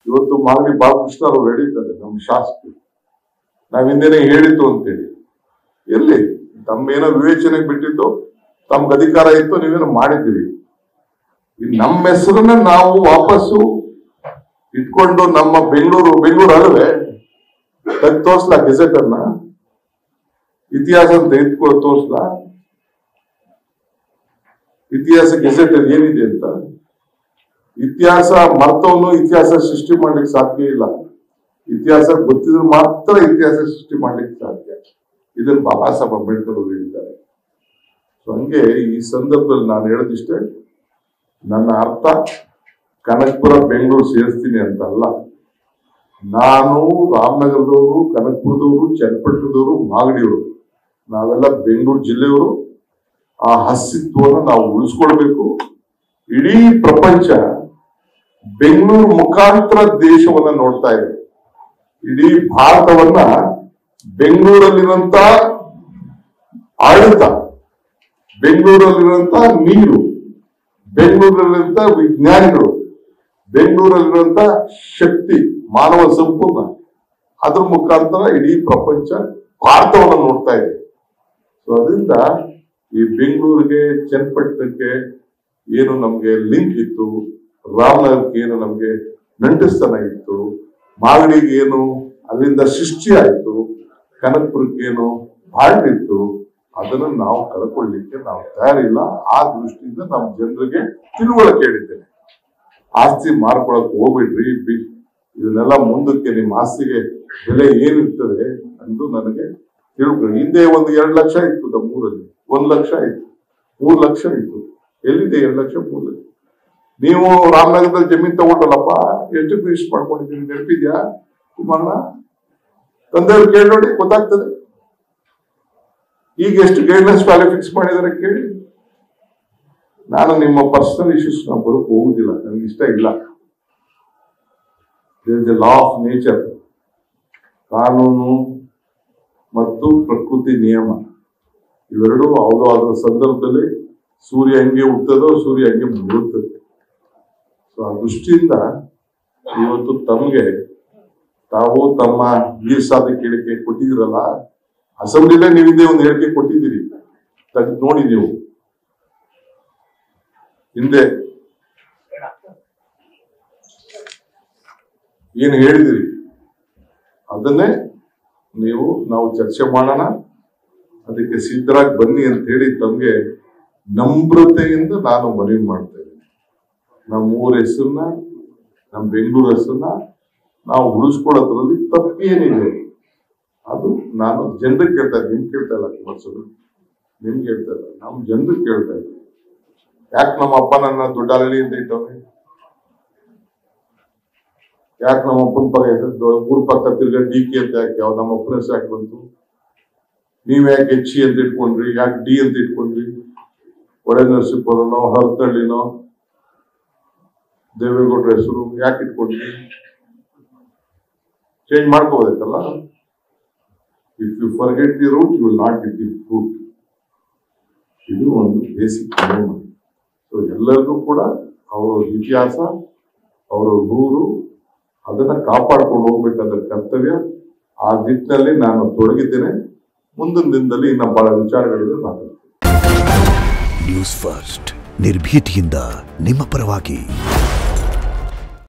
ಇವತ್ತು ಮಾಗಡಿ ಬಾಲಕೃಷ್ಣ ಅವರು ಹೇಳಿದ್ದಾರೆ ನಮ್ಮ ಶಾಸಕರು ನಾವ್ ಹಿಂದೆನೆ ಹೇಳಿದ್ದು ಅಂತೇಳಿ ಎಲ್ಲಿ ತಮ್ಮೇನೋ ವಿವೇಚನೆಗೆ ಬಿಟ್ಟಿದ್ದು ತಮ್ಗೆ ಅಧಿಕಾರ ಇತ್ತು ನೀವೇನೋ ಮಾಡಿದ್ದೀರಿ ಈ ನಮ್ಮ ಹೆಸರನ್ನ ನಾವು ವಾಪಸ್ಸು ಇಟ್ಕೊಂಡು ನಮ್ಮ ಬೆಂಗಳೂರು ಬೆಂಗಳೂರು ಅಲ್ವೇ ತೆಗ್ದು ತೋರ್ಸ್ಲಾ ಗೆಜೆಟ್ ಅನ್ನ ಇತಿಹಾಸ ತೆಗೆದುಕೊ ತೋರ್ಸ್ಲಾ ಇತಿಹಾಸ ಗೆಜೆಟ್ ಅಲ್ಲಿ ಏನಿದೆ ಅಂತ ಇತಿಹಾಸ ಮರ್ತವನು ಇತಿಹಾಸ ಸೃಷ್ಟಿ ಮಾಡ್ಲಿಕ್ಕೆ ಸಾಧ್ಯ ಇಲ್ಲ ಇತಿಹಾಸ ಗೊತ್ತಿದ್ರೆ ಮಾತ್ರ ಇತಿಹಾಸ ಸೃಷ್ಟಿ ಮಾಡ್ಲಿಕ್ಕೆ ಸಾಧ್ಯ ಇದನ್ನು ಬಾಬಾ ಸಾಹೇಬ್ ಅಂಬೇಡ್ಕರ್ ಅವರು ಹೇಳಿದ್ದಾರೆ ಸೊ ಹಂಗೆ ಈ ಸಂದರ್ಭದಲ್ಲಿ ನಾನು ಹೇಳೋದಿಷ್ಟೇ ನನ್ನ ಅರ್ಥ ಕನಕಪುರ ಬೆಂಗಳೂರು ಸೇರಿಸ್ತೀನಿ ಅಂತ ಅಲ್ಲ ನಾನು ರಾಮನಗರದವರು ಕನಕಪುರದವರು ಚನ್ನಪಟ್ಟಣದವರು ಮಾಗಡಿಯವರು ನಾವೆಲ್ಲ ಬೆಂಗಳೂರು ಜಿಲ್ಲೆಯವರು ಆ ಅಸ್ತಿತ್ವವನ್ನು ನಾವು ಉಳಿಸ್ಕೊಳ್ಬೇಕು ಇಡೀ ಪ್ರಪಂಚ ಬೆಂಗಳೂರು ಮುಖಾಂತರ ದೇಶವನ್ನ ನೋಡ್ತಾ ಇದೆ ಇಡೀ ಭಾರತವನ್ನ ಬೆಂಗಳೂರಲ್ಲಿರುವಂತ ಆಡಳಿತ ಬೆಂಗಳೂರಲ್ಲಿರುವಂತ ನೀರು ಬೆಂಗಳೂರಲ್ಲಿರುವಂತ ವಿಜ್ಞಾನಿಗಳು ಬೆಂಗಳೂರಲ್ಲಿರುವಂತ ಶಕ್ತಿ ಮಾನವ ಸಂಪೂರ್ಣ ಅದ್ರ ಮುಖಾಂತರ ಇಡೀ ಪ್ರಪಂಚ ಭಾರತವನ್ನು ನೋಡ್ತಾ ಇದೆ ಸೊ ಅದರಿಂದ ಈ ಬೆಂಗಳೂರಿಗೆ ಚನ್ನಪಟ್ಟಣಕ್ಕೆ ಏನು ನಮ್ಗೆ ಲಿಂಕ್ ಇತ್ತು ರಾಮನಗರಕ್ಕೆ ಏನು ನಮ್ಗೆ ನಂಟಿಸ್ತನ ಇತ್ತು ಮಾಗಡಿಗೆ ಏನು ಅಲ್ಲಿಂದ ಸೃಷ್ಟಿ ಆಯ್ತು ಕನಕಪುರಕ್ಕೆ ಏನು ಬಾಳ್ದಿತ್ತು ಅದನ್ನ ನಾವು ಕಳ್ಕೊಳ್ಳಿಕ್ಕೆ ನಾವು ತಯಾರಿಲ್ಲ ಆ ದೃಷ್ಟಿಯಿಂದ ನಮ್ಮ ಜನರಿಗೆ ತಿಳುವಳಿಕೆ ಹೇಳಿದ್ದೇನೆ ಆಸ್ತಿ ಮಾರ್ಕೊಳಕ್ ಹೋಗ್ಬಿಡ್ರಿ ಬಿ ಇದನ್ನೆಲ್ಲ ಮುಂದಕ್ಕೆ ನಿಮ್ಮ ಆಸ್ತಿಗೆ ಬೆಲೆ ಏನಿರ್ತದೆ ಎಂದು ನನಗೆ ತಿಳ್ಕೊಳ್ಳಿ ಹಿಂದೆ ಒಂದು ಎರಡು ಲಕ್ಷ ಇತ್ತು ನಮ್ಮೂರಲ್ಲಿ ಒಂದ್ ಲಕ್ಷ ಇತ್ತು ಮೂರ್ ಲಕ್ಷ ಇತ್ತು ಎಲ್ಲಿದೆ ಎರಡು ಲಕ್ಷ ಮೂರ್ ಲಕ್ಷ ನೀವು ರಾಮನಗರದಲ್ಲಿ ಜಮೀನ್ ತಗೊಂಡಲ್ಲಪ್ಪ ಎಷ್ಟು ಇಷ್ಟು ಮಾಡ್ಕೊಂಡಿದ್ದೀರಿ ನೆನಪಿದ್ಯಾ ಕುಮಾರಣ್ಣ ತಂದೆಯವ್ರು ಕೇಳಿ ನೋಡಿ ಗೊತ್ತಾಗ್ತದೆ ಈಗ ಎಷ್ಟು ಗೈಡ್ಲೈನ್ಸ್ ವ್ಯಾಲ್ಯೂ ಫಿಕ್ಸ್ ಮಾಡಿದಾರೆ ಕೇಳಿ ನಾನು ನಿಮ್ಮ ಪರ್ಸನಲ್ ಇಶ್ಯೂಸ್ ನಾವು ಬರೋಕ್ ಹೋಗುದಿಲ್ಲ ನನಗೆ ಇಷ್ಟ ಇಲ್ಲ ಲಾ ಆಫ್ ನೇಚರ್ ಕಾನೂನು ಮತ್ತು ಪ್ರಕೃತಿ ನಿಯಮ ಇವೆರಡೂ ಯಾವುದೋ ಅದರ ಸಂದರ್ಭದಲ್ಲಿ ಸೂರ್ಯ ಹೆಂಗೆ ಹುಟ್ಟದೋ ಸೂರ್ಯ ಹೆಂಗೆ ಮುಳುಗುತ್ತದೆ ಸೊ ಆ ದೃಷ್ಟಿಯಿಂದ ಇವತ್ತು ತಮಗೆ ತಾವು ತಮ್ಮ ವೀರಸಾದ ಕೇಳಿಕೆ ಕೊಟ್ಟಿದ್ದೀರಲ್ಲ ಅಸೆಂಬ್ಲಿಲೇ ನೀವು ಹಿಂದೆ ಒಂದು ಹೇಳಿಕೆ ಕೊಟ್ಟಿದ್ದೀರಿ ತೆಗ್ದು ನೋಡಿ ನೀವು ಹಿಂದೆ ಏನು ಹೇಳಿದಿರಿ ಅದನ್ನೇ ನೀವು ನಾವು ಚರ್ಚೆ ಮಾಡೋಣ ಅದಕ್ಕೆ ಸಿದ್ಧರಾಗಿ ಬನ್ನಿ ಅಂತ ಹೇಳಿ ತಮಗೆ ನಮ್ರತೆಯಿಂದ ನಾನು ಮನವಿ ಮಾಡ್ತಾ ಇದ್ದೀನಿ ನಮ್ಮ ಊರ ಹೆಸರನ್ನ ನಮ್ಮ ಬೆಂಗಳೂರು ಹೆಸರನ್ನ ನಾವು ಉಳಿಸ್ಕೊಳ್ಳೋದ್ರಲ್ಲಿ ತಪ್ಪೇನಿದೆ ಅದು ನಾನು ಜನರಿಗೆ ಕೇಳ್ತಾ ಇದ್ದೀನಿ ನಿಮ್ಗೆ ಕೇಳ್ತಾ ಇಲ್ಲ ಕುಮಾರಸ್ವಾಮಿ ನಿಮ್ಗೆ ಹೇಳ್ತಾ ಇಲ್ಲ ನಮ್ಮ ಜನರಿಗೆ ಕೇಳ್ತಾ ಇದ್ದೀನಿ ಯಾಕೆ ನಮ್ಮ ಅಪ್ಪ ನನ್ನ ದೊಡ್ಡಾಲಳಿ ಅಂತ ಇಟ್ಟವ್ರೆ ಯಾಕೆ ನಮ್ಮ ಅಪ್ಪನ ಪರ ಹೆಸರು ಊರ್ ಪಕ್ಕ ತಿರ್ಗಾ ಡಿ ಕೆ ಅಂತ ಯಾಕೆ ಯಾವ ನಮ್ಮ ಅಪ್ಪನ ಹೆಸರು ಯಾಕೆ ಬಂತು ನೀವ್ ಯಾಕೆ ಎಚ್ ಇ ಅಂತ ಇಟ್ಕೊಂಡ್ರಿ ಯಾಕೆ ಡಿ ಅಂತ ಇಟ್ಕೊಂಡ್ರಿ ಒಡೆ ನರಸೀಪುರನೋ ಹರತಳ್ಳಿನೋ ದೇವೇಗೌಡರ ಹೆಸರು ಯಾಕೆ ಇಟ್ಕೊಂಡ್ರಿ ಚೇಂಜ್ ಮಾಡ್ಕೋಬೋದೈತಲ್ಲ if you forget the root you will not get the fruit ಇದು ಒಂದು ಬೇಸಿಕ್ ನಿಯಮ ಸೊ ಎಲ್ಲರಿಗೂ ಕೂಡ ಅವರ ಇತಿಹಾಸ ಅವರ ಊರು ಅದನ್ನ ಕಾಪಾಡ್ಕೊಂಡು ಹೋಗ್ಬೇಕಾದ ಕರ್ತವ್ಯ ಆ ನಿಟ್ಟಿನಲ್ಲಿ ನಾನು ತೊಡಗಿದ್ದೇನೆ ಮುಂದಿನ ದಿನದಲ್ಲಿ ಇನ್ನ ಬಹಳ ವಿಚಾರಗಳಿದೆ ಮಾತಾಡ್ತೀನಿ ನ್ಯೂಸ್ ಫಸ್ಟ್ ನಿರ್ಭೀತಿಯಿಂದ ನಿಮ್ಮ ಪರವಾಗಿ